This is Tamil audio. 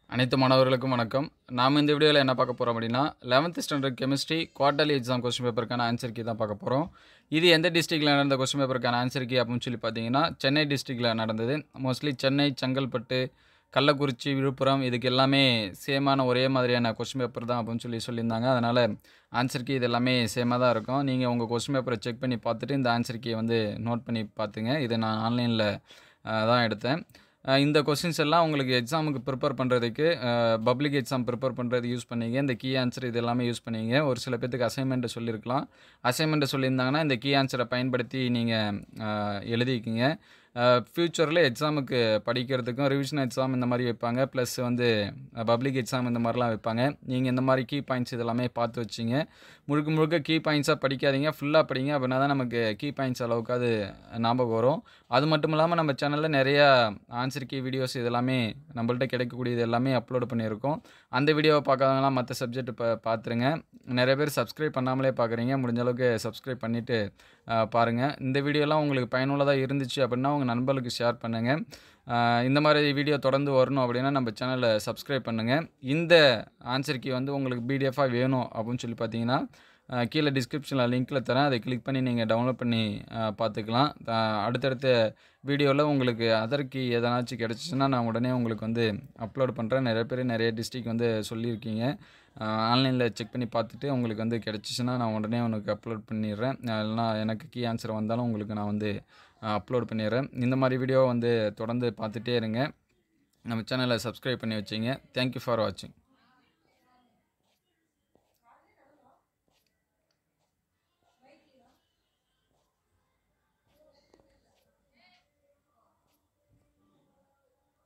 அனைத்து மாணவர்களுக்கும் வணக்கம் நாம் இந்த வீடியோவில் என்ன பார்க்க போகிறோம் அப்படின்னா eleventh standard chemistry quarterly exam question பேப்பருக்கான ஆன்சர் கீ தான் பார்க்க போகிறோம் இது எந்த டிஸ்ட்ரிக்டில் நடந்த கொஸ்டின் பேப்பருக்கான ஆன்சர் கீ அப்படின்னு சொல்லி பார்த்தீங்கன்னா சென்னை டிஸ்ட்ரிக்டில் நடந்தது மோஸ்ட்லி சென்னை செங்கல்பட்டு கள்ளக்குறிச்சி விழுப்புரம் இதுக்கு எல்லாமே சேமான ஒரே மாதிரியான கொஸ்டின் பேப்பர் தான் அப்படின்னு சொல்லி சொல்லியிருந்தாங்க அதனால் ஆன்சர் கீ இது எல்லாமே சேமாக தான் இருக்கும் நீங்கள் உங்கள் கொஸ்டின் பேப்பரை செக் பண்ணி பார்த்துட்டு இந்த ஆன்சர் கீயை வந்து நோட் பண்ணி பார்த்துங்க இது நான் ஆன்லைனில் தான் எடுத்தேன் அஹ் இந்த கொஸ்டின்ஸ் எல்லாம் உங்களுக்கு எக்ஸாமுக்கு ப்ரிப்பேர் பண்ணுறதுக்கு பப்ளிக் எக்ஸாம் ப்ரிப்பேர் பண்ணுறது யூஸ் பண்ணீங்க இந்த கீ ஆன்சர் இது எல்லாமே யூஸ் பண்ணீங்க ஒரு சில பேத்துக்கு அசைன்மெண்ட்டு சொல்லியிருக்கலாம் அசைன்மெண்ட்டு சொல்லியிருந்தாங்கன்னா இந்த கீ ஆன்சரை பயன்படுத்தி நீங்கள் எழுதிக்கிங்க ஃப்யூச்சரில் எக்ஸாமுக்கு படிக்கிறதுக்கும் ரிவிஷன் எக்ஸாம் இந்த மாதிரி வைப்பாங்க ப்ளஸ் வந்து பப்ளிக் எக்ஸாம் இந்த மாதிரிலாம் வைப்பாங்க நீங்கள் இந்த மாதிரி கீ பாயிண்ட்ஸ் இதெல்லாமே பார்த்து வச்சிங்க முழுக்க முழுக்க கீ பாயிண்ட்ஸாக படிக்காதீங்க ஃபுல்லாக படிங்க அப்படின்னா தான் நமக்கு கீ பாயிண்ட்ஸ் அளவுக்கு அது ஞாபகம் வரும் அது மட்டும் இல்லாமல் நம்ம சேனலில் நிறையா ஆன்சர் கீ வீடியோஸ் இதெல்லாமே நம்மள்ட்ட கிடைக்கக்கூடியது எல்லாமே அப்லோட் பண்ணியிருக்கோம் அந்த வீடியோவை பார்க்காதவங்களாம் மற்ற சப்ஜெக்ட் இப்போ பார்த்துருங்க நிறைய பேர் சப்ஸ்கிரைப் பண்ணாமலே பார்க்குறீங்க முடிஞ்ச அளவுக்கு சப்ஸ்கிரைப் பண்ணிவிட்டு பாருங்கள் இந்த வீடியோலாம் உங்களுக்கு பயனுள்ளதாக இருந்துச்சு அப்படின்னா உங்கள் நண்பர்களுக்கு ஷேர் பண்ணுங்கள் இந்த மாதிரி வீடியோ தொடர்ந்து வரணும் அப்படின்னா நம்ம சேனலை சப்ஸ்கிரைப் பண்ணுங்கள் இந்த ஆன்சர் கீ வந்து உங்களுக்கு பிடிஎஃபாக வேணும் அப்படின்னு சொல்லி பார்த்தீங்கன்னா அஹ் கீழே டிஸ்கிரிப்ஷனில் லிங்க்கில் தரேன் அதை கிளிக் பண்ணி நீங்கள் டவுன்லோட் பண்ணி அஹ் பார்த்துக்கலாம் அஹ் அடுத்தடுத்த வீடியோவில் உங்களுக்கு அதர் கீ எதனாச்சும் கிடச்சிச்சின்னா நான் உடனே உங்களுக்கு வந்து அப்லோட் பண்ணுறேன் நிறைய பேர் நிறைய டிஸ்ட்ரிக் வந்து சொல்லியிருக்கீங்க ஆன்லைனில் செக் பண்ணி பார்த்துட்டு உங்களுக்கு வந்து கிடச்சிச்சின்னா நான் உடனே உனக்கு அப்லோட் பண்ணிடுறேன் இல்லைனா எனக்கு கீ ஆன்சர் வந்தாலும் உங்களுக்கு நான் வந்து அப்லோட் பண்ணிடுறேன் இந்த மாதிரி வீடியோ வந்து தொடர்ந்து பார்த்துட்டே இருங்க நம்ம சேனலை சப்ஸ்கிரைப் பண்ணி வச்சிங்க தேங்க்யூ ஃபார் வாட்சிங்